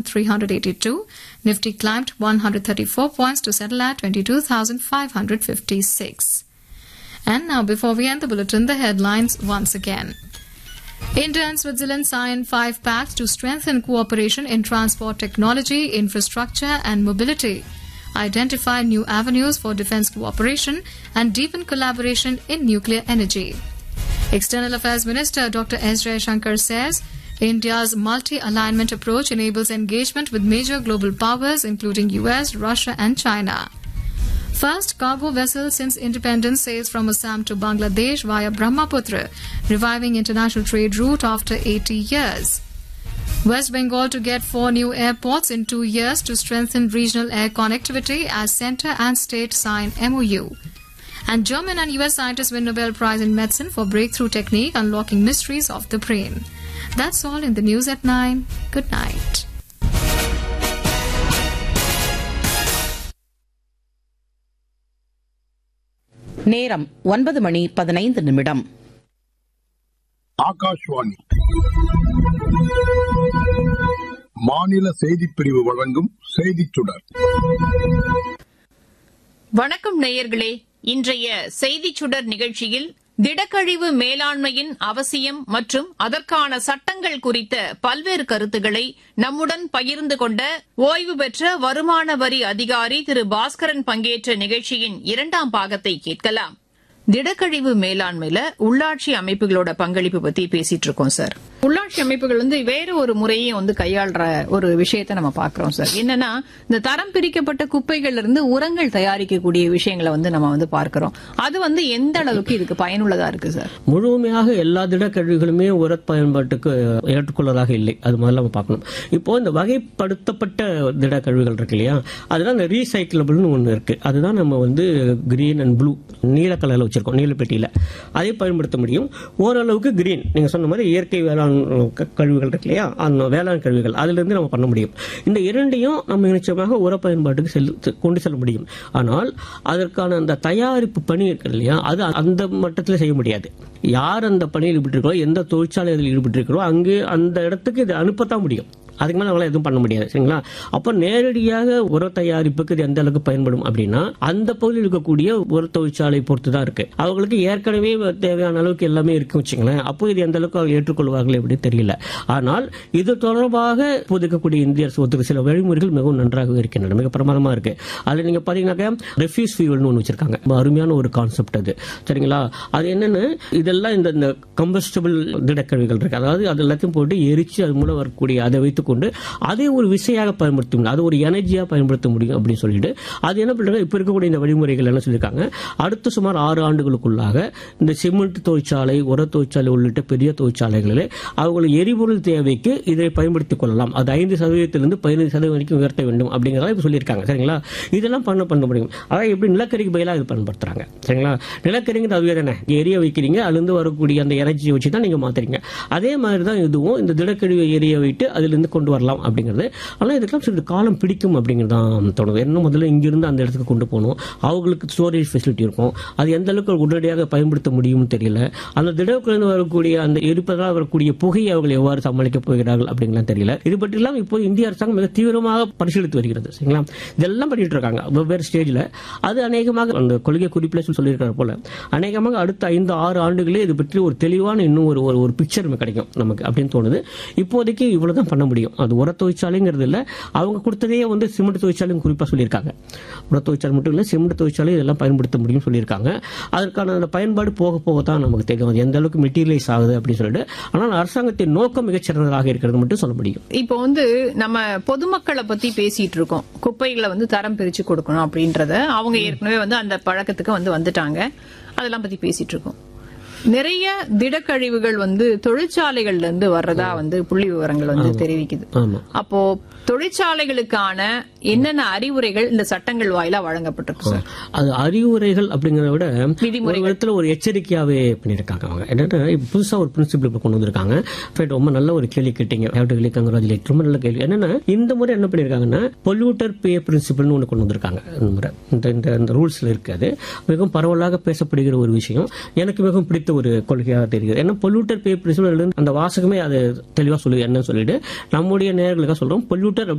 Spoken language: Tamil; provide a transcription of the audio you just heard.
22,382. Nifty climbed 134 points to settle at 22,556. And now, before we end the bulletin, the headlines once again. India and Switzerland sign five pacts to strengthen cooperation in transport technology, infrastructure, and mobility. Identify new avenues for defense cooperation and deepen collaboration in nuclear energy. External Affairs Minister Dr. S. Shankar says India's multi alignment approach enables engagement with major global powers, including US, Russia, and China. First cargo vessel since independence sails from Assam to Bangladesh via Brahmaputra, reviving international trade route after 80 years. West Bengal to get four new airports in two years to strengthen regional air connectivity as centre and state sign MOU. And German and US scientists win Nobel Prize in Medicine for breakthrough technique unlocking mysteries of the brain. That's all in the news at 9. Good night. நேரம் ஒன்பது மணி பதினைந்து நிமிடம் ஆகாஷ்வாணி மாநில செய்திப் பிரிவு வழங்கும் செய்திச் சுடர் வணக்கம் நேயர்களே இன்றைய செய்திச் சுடர் நிகழ்ச்சியில் திடக்கழிவு மேலாண்மையின் அவசியம் மற்றும் அதற்கான சட்டங்கள் குறித்த பல்வேறு கருத்துக்களை நம்முடன் பகிர்ந்து கொண்ட ஓய்வு பெற்ற வருமான வரி அதிகாரி திரு பாஸ்கரன் பங்கேற்ற நிகழ்ச்சியின் இரண்டாம் பாகத்தை கேட்கலாம் திடக்கழிவு மேலாண்மையில உள்ளாட்சி அமைப்புகளோட பங்களிப்பு பத்தி பேசிட்டு இருக்கோம் சார் உள்ளாட்சி அமைப்புகள் வந்து வேற ஒரு முறையும் வந்து கையாளுற ஒரு விஷயத்தை நம்ம பாக்குறோம் சார் என்னன்னா இந்த தரம் பிரிக்கப்பட்ட குப்பைகள்ல இருந்து உரங்கள் தயாரிக்கக்கூடிய விஷயங்களை வந்து நம்ம வந்து பார்க்கிறோம் அது வந்து எந்த அளவுக்கு இதுக்கு பயனுள்ளதா இருக்கு சார் முழுமையாக எல்லா திடக்கழிவுகளுமே உர பயன்பாட்டுக்கு ஏற்றுக்கொள்ளதாக இல்லை அது முதல்ல நம்ம பார்க்கணும் இப்போ இந்த வகைப்படுத்தப்பட்ட திடக்கழிவுகள் இருக்கு இல்லையா அதுதான் இந்த ரீசைக்கிளபிள்னு ஒன்று இருக்கு அதுதான் நம்ம வந்து கிரீன் அண்ட் ப்ளூ நீல கலர்ல வச்சிருக்கோம் நீல பெட்டியில அதை பயன்படுத்த முடியும் ஓரளவுக்கு கிரீன் நீங்க சொன்ன மாதிரி இயற்கை வேளாண் க- கழிவுகள் இருக்கு இல்லையா அந்த வேளாண் கழிவுகள் அதுல இருந்து நம்ம பண்ண முடியும் இந்த இரண்டையும் நம்ம நிச்சயமாக உர பயன்பாட்டுக்கு செல்லு கொண்டு செல்ல முடியும் ஆனால் அதற்கான அந்த தயாரிப்பு பணி இருக்கு இல்லையா அது அந்த மட்டத்தில் செய்ய முடியாது யார் அந்த பணியில் ஈடுபட்டிருக்கோ எந்த தொழிற்சாலை அதில் ஈடுபட்டிருக்கிறோ அங்கு அந்த இடத்துக்கு இது அனுப்பத்தான் முடியும் அதுக்கு மேலே அவங்களால எதுவும் பண்ண முடியாது சரிங்களா அப்போ நேரடியாக உர தயாரிப்புக்கு இது எந்த அளவுக்கு பயன்படும் அப்படின்னா அந்த பகுதியில் இருக்கக்கூடிய உர தொழிற்சாலை பொறுத்து தான் இருக்கு அவங்களுக்கு ஏற்கனவே தேவையான அளவுக்கு எல்லாமே இருக்கு வச்சுங்களேன் அப்போ இது எந்த அளவுக்கு அவங்க ஏற்றுக்கொள்வார்கள் எப்படி தெரியல ஆனால் இது தொடர்பாக இப்போது இருக்கக்கூடிய இந்திய அரசு ஒத்துக்க சில வழிமுறைகள் மிகவும் நன்றாக இருக்கின்றன மிக பிரமாதமா இருக்கு அதுல நீங்க பாத்தீங்கன்னாக்கா ரெஃப்யூஸ் ஃபியூவல்னு ஒன்று வச்சிருக்காங்க ரொம்ப அருமையான ஒரு கான்செப்ட் அது சரிங்களா அது என்னன்னு இதெல்லாம் இந்த இந்த கம்பஸ்டபிள் திடக்கழிவுகள் இருக்கு அதாவது அது எல்லாத்தையும் போட்டு எரிச்சு அது மூலம் வரக்கூடிய அதை வைத்துக்கொண்டு அதை ஒரு விசையாக பயன்படுத்த முடியும் அது ஒரு எனர்ஜியா பயன்படுத்த முடியும் அப்படின்னு சொல்லிட்டு அது என்ன பண்றாங்க இப்ப இருக்கக்கூடிய இந்த வழிமுறைகள் என்ன சொல்லியிருக்காங்க அடுத்த சுமார் ஆறு ஆண்டுகளுக்குள்ளாக இந்த சிமெண்ட் தொழிற்சாலை உர தொழிற்சாலை உள்ளிட்ட பெரிய தொழிற்சாலைகளில் அவர்கள் எரிபொருள் தேவைக்கு இதை பயன்படுத்திக் கொள்ளலாம் அது ஐந்து சதவீதத்திலிருந்து பதினைந்து சதவீதம் வரைக்கும் உயர்த்த வேண்டும் அப்படிங்கிறத இப்ப சொல்லியிருக்காங்க சரிங்களா இதெல்லாம் பண்ண பண்ண முடியும் அதாவது எப்படி நிலக்கரிக்கு பதிலாக இது பயன்படுத்துறாங்க சரிங்களா நிலக்கரிங்கிறது அதுவே தானே எரிய வைக்கிறீங்க அதுலேருந்து வரக்கூடிய அந்த எனர்ஜியை வச்சு தான் நீங்க மாத்துறீங்க அதே மாதிரி தான் இதுவும் இந்த திடக்கழிவை எரிய வைத்து அதிலிருந்து கொண்டு வரலாம் அப்படிங்கிறது ஆனால் இதுக்கெல்லாம் சிறிது காலம் பிடிக்கும் அப்படிங்கிறது தான் தோணுது என்ன முதல்ல இங்கிருந்து அந்த இடத்துக்கு கொண்டு போகணும் அவங்களுக்கு ஸ்டோரேஜ் ஃபெசிலிட்டி இருக்கும் அது எந்த அளவுக்கு உடனடியாக பயன்படுத்த முடியும்னு தெரியல அந்த திடக்கழிவு வரக்கூடிய அந்த எரிப்பதால் வரக்கூடிய புகையை அவர்கள் எவ்வாறு சமாளிக்கப் போகிறார்கள் அப்படிங்கலாம் தெரியல இது பற்றியெல்லாம் இப்போ இந்திய அரசாங்கம் மிக தீவிரமாக பரிசீலித்து வருகிறது சரிங்களா இதெல்லாம் பண்ணிட்டு இருக்காங்க வெவ்வேறு ஸ்டேஜில் அது அநேகமாக அந்த கொள்கை குறிப்பில் சொல்லியிருக்கிற போல அநேகமாக அடுத்த ஐந்து ஆறு ஆண்டுகளே இது பற்றி ஒரு தெளிவான இன்னும் ஒரு ஒரு ஒரு பிக்சர் கிடைக்கும் நமக்கு அப்படின்னு தோணுது இப்போதைக்கு இவ்வளவுதான் பண்ண முடியும் அது உர தொழிற்சாலைங்கிறது இல்ல அவங்க கொடுத்ததே வந்து சிமெண்ட் தொழிற்சாலையும் குறிப்பா சொல்லியிருக்காங்க உர தொழிற்சாலை மட்டும் இல்ல சிமெண்ட் தொழிற்சாலை இதெல்லாம் பயன்படுத்த முடியும்னு சொல்லியிருக்காங்க அதற்கான அந்த பயன்பாடு போக போக தான் நமக்கு தெரியும் அது எந்த அளவுக்கு மெட்டீரியலைஸ் ஆகுது அப்படின்னு சொல்லிட்டு ஆனால் அரசாங்கத்தின் நோக்கம் மிகச்சிறந்ததாக இருக்கிறது மட்டும் சொல்ல முடியும் இப்போ வந்து நம்ம பொதுமக்களை பத்தி பேசிட்டு இருக்கோம் குப்பைகளை வந்து தரம் பிரிச்சு கொடுக்கணும் அப்படின்றத அவங்க ஏற்கனவே வந்து அந்த பழக்கத்துக்கு வந்து வந்துட்டாங்க அதெல்லாம் பத்தி பேசிட்டு இருக்கோம் நிறைய திடக்கழிவுகள் வந்து தொழிற்சாலைகள்ல இருந்து வர்றதா வந்து புள்ளி விவரங்கள் வந்து தெரிவிக்குது ஆமா அப்போ தொழிற்சாலைகளுக்கான என்னென்ன அறிவுரைகள் இந்த சட்டங்கள் வாயிலா வழங்கப்பட்டிருக்கு சார் அது அறிவுரைகள் அப்படிங்கறத விட விதிமுறைகள். ஒரு விதத்துல ஒரு எச்சரிக்கையாவே பண்ணிருக்காங்க அவங்க என்னன்னா இப்ப புதுசா ஒரு பிரின்சிபிள் இப்ப கொண்டு வந்திருக்காங்க In fact, ரொம்ப நல்ல ஒரு கேள்வி கேட்டீங்க Have to really congratulate. ரொம்ப நல்ல கேள்வி என்னன்னா இந்த முறை என்ன பண்ணிருக்காங்கன்னா பொல்யூட்டர் பே பிரின்சிபிள்னு ஒன்று கொண்டு வந்திருக்காங்க இந்த முறை இந்த இந்த- இந்த ரூல்ஸ்ல இருக்கு அது மிகவும் பரவலாக பேசப்படுகிற ஒரு விஷயம் எனக்கு மிகவும் பிடித்த ஒரு கொள்கையாக தெரிகிறது ஏன்னா பொல்யூட்டர் பே பிரின்சிபிள் அந்த வாசகமே அது தெளிவா சொல்லி என்னன்னு சொல்லிட்டு நம்முடைய நேர்களுக்காக சொல்றோம் பொல்யூட்டர்